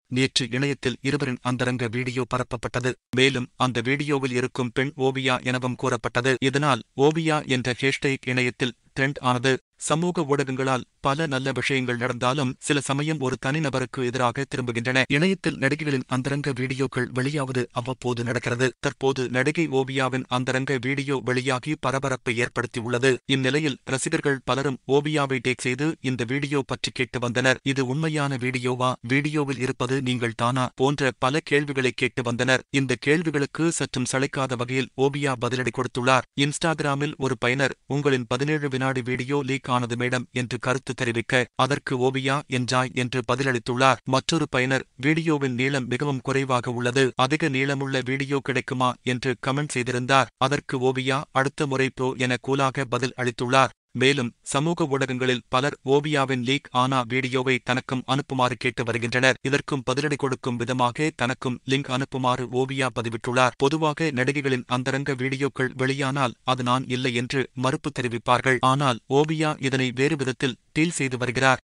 நேற்று இணையத்தில் இருவரின் அந்தரங்க வீடியோ பரப்பப்பட்டது மேலும் அந்த வீடியோவில் இருக்கும் பெண் ஓவியா எனவும் கூறப்பட்டது இதனால் ஓவியா என்ற ஹேஷ்டேக் இணையத்தில் ட்ரெண்ட் ஆனது சமூக ஊடகங்களால் பல நல்ல விஷயங்கள் நடந்தாலும் சில சமயம் ஒரு தனிநபருக்கு எதிராக திரும்புகின்றன இணையத்தில் நடிகைகளின் அந்தரங்க வீடியோக்கள் வெளியாவது அவ்வப்போது நடக்கிறது தற்போது நடிகை ஓவியாவின் அந்தரங்க வீடியோ வெளியாகி பரபரப்பை ஏற்படுத்தியுள்ளது இந்நிலையில் ரசிகர்கள் பலரும் ஓவியாவை டேக் செய்து இந்த வீடியோ பற்றி கேட்டு வந்தனர் இது உண்மையான வீடியோவா வீடியோவில் இருப்பது நீங்கள் தானா போன்ற பல கேள்விகளை கேட்டு வந்தனர் இந்த கேள்விகளுக்கு சற்றும் சளைக்காத வகையில் ஓவியா பதிலடி கொடுத்துள்ளார் இன்ஸ்டாகிராமில் ஒரு பயனர் உங்களின் பதினேழு வினாடி வீடியோ லீக் ஆனது மேடம் என்று கருத்து தெரிவிக்க அதற்கு ஓவியா என்ஜாய் என்று பதிலளித்துள்ளார் மற்றொரு பயனர் வீடியோவின் நீளம் மிகவும் குறைவாக உள்ளது அதிக நீளமுள்ள வீடியோ கிடைக்குமா என்று கமெண்ட் செய்திருந்தார் அதற்கு ஓவியா அடுத்த முறை ப்ரோ என கூலாக பதில் அளித்துள்ளார் மேலும் சமூக ஊடகங்களில் பலர் ஓவியாவின் லீக் ஆனா வீடியோவை தனக்கும் அனுப்புமாறு கேட்டு வருகின்றனர் இதற்கும் பதிலடி கொடுக்கும் விதமாக தனக்கும் லிங்க் அனுப்புமாறு ஓவியா பதிவிட்டுள்ளார் பொதுவாக நடிகைகளின் அந்தரங்க வீடியோக்கள் வெளியானால் அது நான் இல்லை என்று மறுப்பு தெரிவிப்பார்கள் ஆனால் ஓவியா இதனை வேறு விதத்தில் டீல் செய்து வருகிறார்